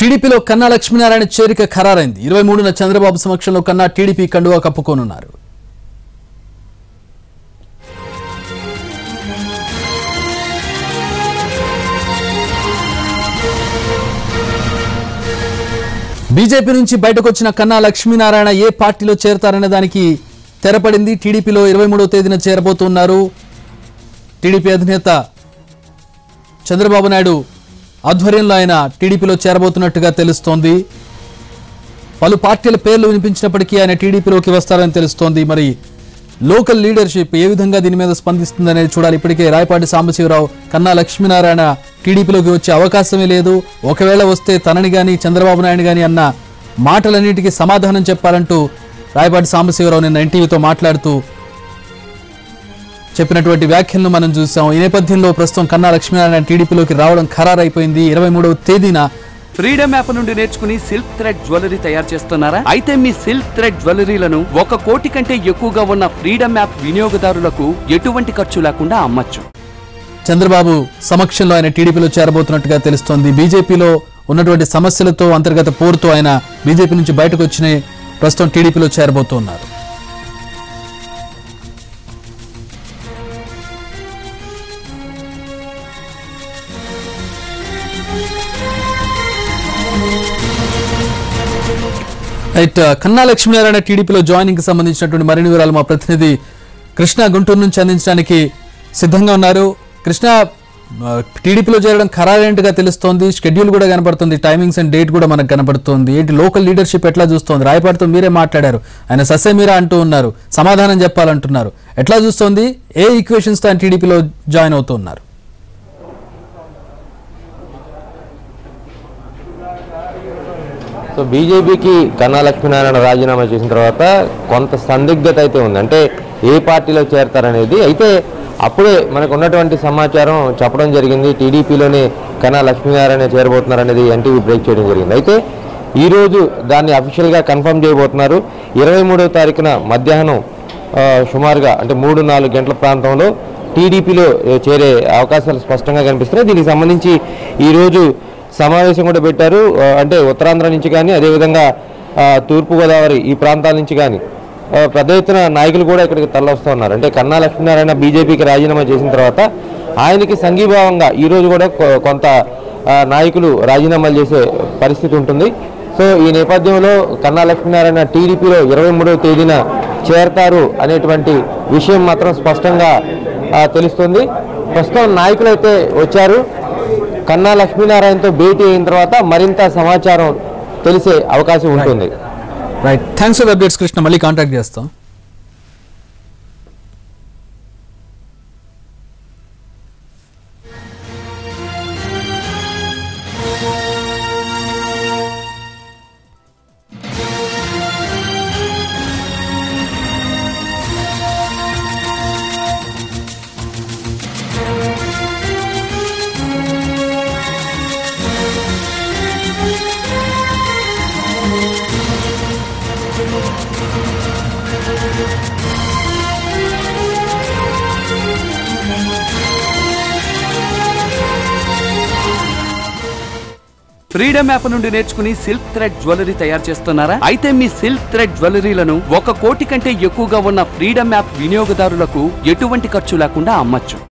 టీడీపీలో కన్నా లక్ష్మీనారాయణ చేరిక ఖరారైంది ఇరవై మూడున చంద్రబాబు సమక్షంలో కన్నా టీడీపీ కండువా కప్పుకోనున్నారు బీజేపీ నుంచి బయటకు వచ్చిన కన్నా లక్ష్మీనారాయణ ఏ పార్టీలో చేరతారనే దానికి తెరపడింది టీడీపీలో ఇరవై మూడవ తేదీన చేరబోతున్నారు టీడీపీ అధినేత చంద్రబాబు నాయుడు ఆధ్వర్యంలో ఆయన టీడీపీలో చేరబోతున్నట్టుగా తెలుస్తోంది పలు పార్టీల పేర్లు వినిపించినప్పటికీ ఆయన టీడీపీలోకి వస్తారని తెలుస్తోంది మరి లోకల్ లీడర్షిప్ ఏ విధంగా దీని మీద స్పందిస్తుందనేది చూడాలి ఇప్పటికే రాయపాటి సాంబశివరావు కన్నా లక్ష్మీనారాయణ టీడీపీలోకి వచ్చే అవకాశమే లేదు ఒకవేళ వస్తే తనని గాని చంద్రబాబు నాయుడు గాని అన్న మాటలన్నిటికీ సమాధానం చెప్పాలంటూ రాయపాటి సాంబశివరావు నిన్న ఎన్టీవీతో మాట్లాడుతూ చెప్పినటువంటి వ్యాఖ్యలను మనం చూసాం ఈ నేపథ్యంలో ప్రస్తుతం కన్నా లక్ష్మీనారాయణ టీడీపీలోకి రావడం ఖరారైపోయింది ఇరవై మూడవ తేదీన ఫ్రీడమ్ యాప్ నుండి నేర్చుకుని సిల్క్ థ్రెడ్ జ్యువెలరీ తయారు చేస్తున్నారా అయితే మీ సిల్క్ థ్రెడ్ జ్యువెలరీలను ఒక కోటి కంటే ఎక్కువగా ఉన్న ఫ్రీడమ్ యాప్ వినియోగదారులకు ఎటువంటి ఖర్చు లేకుండా అమ్మచ్చు చంద్రబాబు సమక్షంలో ఆయన టీడీపీలో చేరబోతున్నట్టుగా తెలుస్తోంది బీజేపీలో ఉన్నటువంటి సమస్యలతో అంతర్గత పోరుతో ఆయన బీజేపీ నుంచి బయటకు వచ్చిన ప్రస్తుతం టీడీపీలో చేరబోతున్నారు రైట్ కన్నా లక్ష్మీనారాయణ టీడీపీలో జాయినింగ్ కి సంబంధించినటువంటి మరిన్ని వివరాలు మా ప్రతినిధి కృష్ణ గుంటూరు నుంచి అందించడానికి సిద్ధంగా ఉన్నారు కృష్ణ ఆ, టీడీపీలో చేరడం ఖరారైనట్టుగా తెలుస్తోంది షెడ్యూల్ కూడా కనబడుతుంది టైమింగ్స్ అండ్ డేట్ కూడా మనకు కనబడుతుంది ఏంటి లోకల్ లీడర్షిప్ ఎట్లా చూస్తోంది రాయపాటితో మీరే మాట్లాడారు ఆయన సస్య మీరా అంటూ ఉన్నారు సమాధానం చెప్పాలంటున్నారు ఎట్లా చూస్తోంది ఏ ఈక్వేషన్స్ తో ఆయన టీడీపీలో జాయిన్ అవుతున్నారు సో బీజేపీకి కన్నా లక్ష్మీనారాయణ రాజీనామా చేసిన తర్వాత కొంత సందిగ్ధత అయితే ఉంది అంటే ఏ పార్టీలో చేరతారనేది అయితే అప్పుడే మనకు ఉన్నటువంటి సమాచారం చెప్పడం జరిగింది టీడీపీలోనే కన్నా లక్ష్మీనారాయణ చేరబోతున్నారనేది ఎన్టీవీ బ్రేక్ చేయడం జరిగింది అయితే ఈరోజు దాన్ని అఫీషియల్గా కన్ఫర్మ్ చేయబోతున్నారు ఇరవై మూడవ తారీఖున మధ్యాహ్నం ఆ, సుమారుగా అంటే మూడు నాలుగు గంటల ప్రాంతంలో టీడీపీలో చేరే అవకాశాలు స్పష్టంగా కనిపిస్తున్నాయి దీనికి సంబంధించి ఈరోజు సమావేశం కూడా పెట్టారు ఆ, అంటే ఉత్తరాంధ్ర నుంచి కానీ అదేవిధంగా ఆ, తూర్పుగోదావరి ఈ ప్రాంతాల నుంచి కానీ ఆ, పెద్ద ఎత్తున నాయకులు కూడా ఇక్కడికి తరలిస్తూ ఉన్నారు అంటే కన్నా లక్ష్మీనారాయణ బీజేపీకి రాజీనామా చేసిన తర్వాత ఆయనకి సంఘీభావంగా ఈరోజు కూడా కొ- కొంత ఆ, నాయకులు రాజీనామాలు చేసే పరిస్థితి ఉంటుంది సో ఈ నేపథ్యంలో కన్నా లక్ష్మీనారాయణ టీడీపీలో ఇరవై మూడవ తేదీన చేరతారు అనేటువంటి విషయం మాత్రం స్పష్టంగా ఆ, తెలుస్తుంది ప్రస్తుతం నాయకులు అయితే వచ్చారు కన్నా లక్ష్మీనారాయణతో భేటీ అయిన తర్వాత మరింత సమాచారం తెలిసే అవకాశం ఉంటుంది right thanks for updates Krishna మళ్ళీ కాంటాక్ట్ చేస్తాం ఫ్రీడమ్ యాప్ నుండి నేర్చుకుని సిల్క్ థ్రెడ్ జ్యువెలరీ తయారు చేస్తున్నారా అయితే మీ సిల్క్ థ్రెడ్ జ్యువెలరీలను ఒక కోటి కంటే ఎక్కువగా ఉన్న ఫ్రీడమ్ యాప్ వినియోగదారులకు ఎటువంటి ఖర్చు లేకుండా అమ్మచ్చు